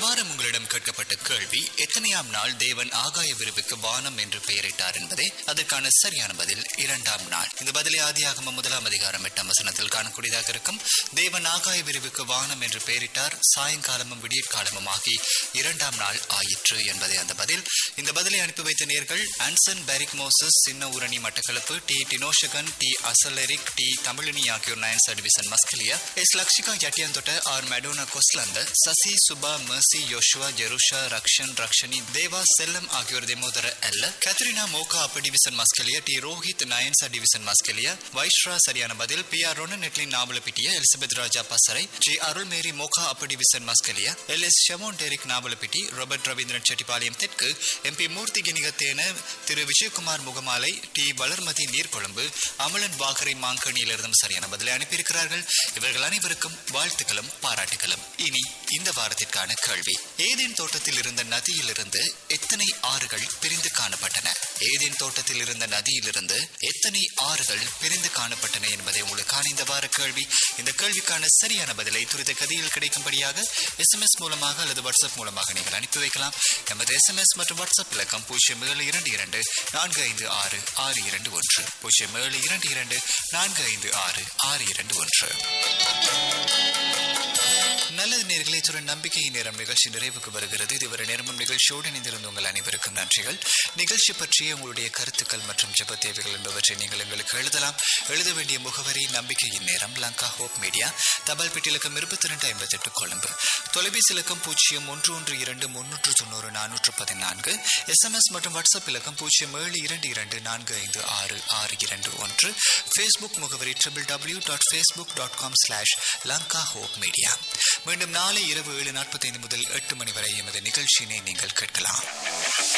வாரம் உங்களிடம் கேட்கப்பட்ட கேள்வி எத்தனையாம் நாள் தேவன் ஆகாய விரும்புக்கு வானம் என்று பெயரிட்டார் என்பதே அதற்கான சரியான பதில் இரண்டாம் நாள் இந்த பதிலை ஆதியாகம முதலாம் அதிகாரம் எட்டாம் வசனத்தில் காணக்கூடியதாக இருக்கும் தேவன் ஆகாய விரிவுக்கு வானம் என்று பெயரிட்டார் சாயங்காலமும் விடியற்காலமும் ஆகி இரண்டாம் நாள் ஆயிற்று என்பதே அந்த பதில் இந்த பதிலை அனுப்பி வைத்த நேர்கள் Anson ferric Moses Chinna Urani Batticaloa D Dinoshagan D அசலெரிக் டி தமிழினி ஆகியோர் நயன் சர்வீசன் Maskeliya S Lakshika Yatiyantota R Madonna Koslanda Sasi Suba Mercy Joshua Jerusha Rakshan Rakshani Deva Chellam ஆகியோர் தெமோதர அல்ல Katrina Mocha upper division Maskeliya D Rohith Nayansa division Maskeliya Vaishra சரியான பதில் பி ஆர் ரோனன் நெட்லின் Nawalapitiya Elizabeth Raja Passara G Arul Mary Mocha upper division Maskeliya L S ஷமோன் டெரிக் நாவலப்பிட்டி ராபர்ட் ரவீந்திரன் செட்டிப்பாளையம் தெற்கு எம்பி மூர்த்தி கிணிகத்தேன திரு விஜயகுமார் முகமாலை டி வளர்மதி நீர்கொழும்பு அமலன் வாகரை மாங்கனியிலிருந்தும் சரியான பதிலை அனுப்பியிருக்கிறார்கள் இவர்கள் அனைவருக்கும் வாழ்த்துக்களும் பாராட்டுகளும் இனி இந்த வாரத்திற்கான கேள்வி ஏதேன் தோட்டத்தில் இருந்த நதியிலிருந்து எத்தனை ஆறுகள் பிரிந்து காணப்பட்டன ஏதேன் தோட்டத்தில் இருந்த நதியிலிருந்து எத்தனை ஆறுகள் பிரிந்து காணப்பட்டன என்பதை உங்களுக்கான இந்த வார கேள்வி இந்த கேள்விக்கான சரியான பதிலை துரித கதியில் கிடைக்கும்படியாக எஸ்எம்எஸ் மூலமாக அல்லது வாட்ஸ்அப் மூலமாக நீங்கள் அனுப்பி வைக்கலாம் நமது எஸ்எம்எஸ் மற்றும் வாட்ஸ்அப் இலக்கம் பூஜ்ஜியம் ஏழு இரண்டு இரண்டு நான்கு ஐந்து ஆறு ஆறு இரண்டு ஒன்று பூஜ்ஜியம் ஏழு இரண்டு இரண்டு நான்கு ஐந்து ஆறு ஆறு இரண்டு ஒன்று நல்லது நேர்களை ஒரு நம்பிக்கை நேரம் நிகழ்ச்சி நிறைவுக்கு வருகிறது இதுவரை நேரமும் நிகழ்ச்சியோடு இணைந்திருந்த உங்கள் அனைவருக்கும் நன்றிகள் நிகழ்ச்சி பற்றிய உங்களுடைய கருத்துக்கள் மற்றும் ஜெப தேவைகள் என்பவற்றை நீங்கள் எங்களுக்கு எழுதலாம் எழுத வேண்டிய முகவரி நம்பிக்கையின் நேரம் லங்கா ஹோப் மீடியா தபால் பெட்டி இலக்கம் இருபத்தி ரெண்டு ஐம்பத்தி எட்டு கொழும்பு தொலைபேசி இலக்கம் பூஜ்ஜியம் ஒன்று ஒன்று இரண்டு முன்னூற்று தொண்ணூறு நானூற்று பதினான்கு எஸ்எம்எஸ் மற்றும் வாட்ஸ்அப் இலக்கம் பூஜ்ஜியம் ஏழு இரண்டு இரண்டு நான்கு ஐந்து ஆறு ஆறு இரண்டு ஒன்று ஃபேஸ்புக் முகவரி triple W dot Facebook dot com slash Lanka hope media மீண்டும் நாளை இரவு ஏழு நாற்பத்தைந்து முதல் எட்டு மணி வரை எமது நிகழ்ச்சியினை நீங்கள் கேட்கலாம்